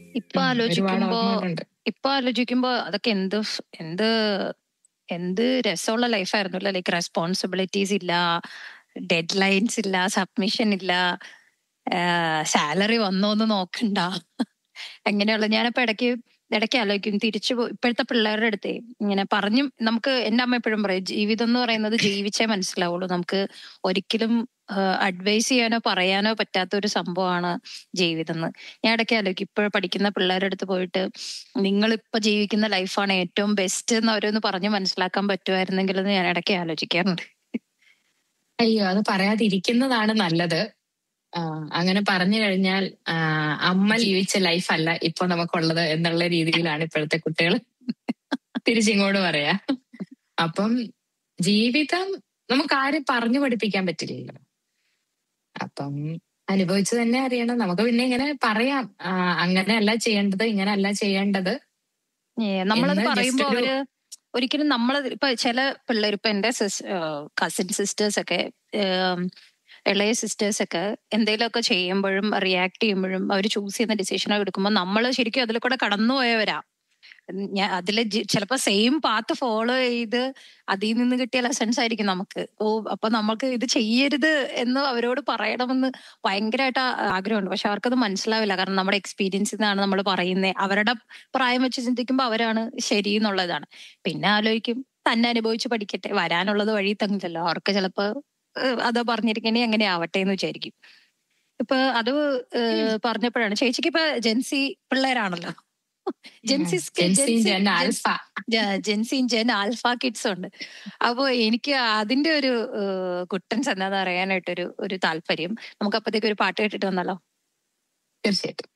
ഇപ്പൊ ഉം, ഒരുപാട് ആലോചിക്കുമ്പോ ഓർമ്മകളുണ്ട് ഇപ്പൊ ആലോചിക്കുമ്പോ അതൊക്കെ എന്ത് ഫ്- എന്ത് എന്ത് രസമുള്ള ലൈഫായിരുന്നു അല്ലെ ലൈക്ക് റെസ്പോൺസിബിലിറ്റീസ് ഇല്ല ഡെഡ് ലൈൻസ് ഇല്ല സബ്മിഷൻ ഇല്ല സാലറി വന്നോന്ന് നോക്കണ്ട അങ്ങനെയുള്ള ഞാനിപ്പോ ഇടയ്ക്ക് ഇടയ്ക്ക് ആലോചിക്കും തിരിച്ചു പോ- ഇപ്പോഴത്തെ പിള്ളേരുടെ അടുത്തേ ഇങ്ങനെ പറഞ്ഞും നമുക്ക് എന്റെ അമ്മ എപ്പോഴും പറയും ജീവിതം എന്ന് പറയുന്നത് ജീവിച്ചേ മനസ്സിലാവുള്ളൂ നമുക്ക് ഒരിക്കലും അഡ്വൈസ് ചെയ്യാനോ പറയാനോ പറ്റാത്ത ഒരു സംഭവമാണ് ജീവിതം എന്ന് ഞാൻ ഇടയ്ക്ക് ആലോചിക്കും ഇപ്പോൾ പഠിക്കുന്ന പിള്ളേരുടെ അടുത്ത് പോയിട്ട് നിങ്ങൾ ഇപ്പൊ ജീവിക്കുന്ന ലൈഫാണ് ഏറ്റവും ബെസ്റ്റ് എന്ന് അവരൊന്ന് പറഞ്ഞ് മനസ്സിലാക്കാൻ പറ്റുമായിരുന്നെങ്കിൽ എന്ന് ഞാൻ ഇടയ്ക്ക് ആലോചിക്കാറുണ്ട് അയ്യോ അത് പറയാതിരിക്കുന്നതാണ് നല്ലത് ആ, അങ്ങനെ പറഞ്ഞു കഴിഞ്ഞാൽ ആ, അമ്മ ജീവിച്ച ലൈഫല്ല ഇപ്പൊ നമുക്കുള്ളത് എന്നുള്ള രീതിയിലാണ് ഇപ്പോഴത്തെ കുട്ടികൾ തിരിച്ചിങ്ങോട്ട് പറയാ അപ്പം ജീവിതം നമുക്ക് ആരും പറഞ്ഞു പഠിപ്പിക്കാൻ പറ്റില്ലല്ലോ അപ്പം അനുഭവിച്ചു തന്നെ അറിയണം നമുക്ക് പിന്നെ ഇങ്ങനെ പറയാം ആ, അങ്ങനെയല്ല ചെയ്യേണ്ടത് ഇങ്ങനെയല്ല ചെയ്യേണ്ടത് ഏ, നമ്മളത് എന്ന് just പറയുമ്പോ ഒരു- അവര് ഒരിക്കലും നമ്മൾ ഇപ്പൊ ചില പിള്ളേർ ഇപ്പൊ എന്റെ കസിൻ സിസ്റ്റേഴ്സ് ഒക്കെ ഏം, ഇളയ സിസ്റ്റേഴ്സ് ഒക്കെ എന്തെങ്കിലുമൊക്കെ ചെയ്യുമ്പോഴും റിയാക്ട് ചെയ്യുമ്പോഴും അവർ ചൂസ് ചെയ്യുന്ന ഡിസിഷൻ എടുക്കുമ്പോൾ നമ്മൾ ശരിക്കും അതിൽ കൂടെ കടന്നുപോയവരാ ഞാൻ അതില് ജി- ചിലപ്പോ സെയിം പാത്ത് ഫോളോ ചെയ്ത് അതിൽ നിന്ന് കിട്ടിയ ലെസൺസ് ആയിരിക്കും നമുക്ക് ഓ അപ്പൊ നമുക്ക് ഇത് ചെയ്യരുത് എന്ന് അവരോട് പറയണമെന്ന് ഭയങ്കരമായിട്ട് ആഗ്രഹമുണ്ട് പക്ഷെ അവർക്കത് മനസ്സിലാവില്ല കാരണം നമ്മുടെ എക്സ്പീരിയൻസിൽ നിന്നാണ് നമ്മൾ പറയുന്നത് അവരുടെ പ്രായം വെച്ച് ചിന്തിക്കുമ്പോൾ അവരാണ് ശരി എന്നുള്ളതാണ് പിന്നെ ആലോചിക്കും തന്നെ അനുഭവിച്ച് പഠിക്കട്ടെ വരാനുള്ളത് വഴി തങ്ങില്ലല്ലോ അവർക്ക് ചിലപ്പോ ഏഹ്, അത് പറഞ്ഞിരിക്കണേ അങ്ങനെ ആവട്ടെ എന്ന് വിചാരിക്കും ഇപ്പൊ അത് ഏഹ്, പറഞ്ഞപ്പോഴാണ് ചേച്ചിക്ക് ഇപ്പൊ ജെൻസി പിള്ളേരാണല്ലോ ജെൻസി ജെൻസി ജെൻ ആൽഫ ജെൻസിയും ജെൻ ആൽഫ കിഡ്സും ഉണ്ട് അപ്പൊ എനിക്ക് അതിന്റെ ഒരു ഏഹ്, കുട്ടൻസ് എന്താന്ന് അറിയാനായിട്ടൊരു ഒരു താല്പര്യം നമുക്ക് അപ്പത്തേക്ക് ഒരു പാട്ട് കേട്ടിട്ട് വന്നല്ലോ തീർച്ചയായിട്ടും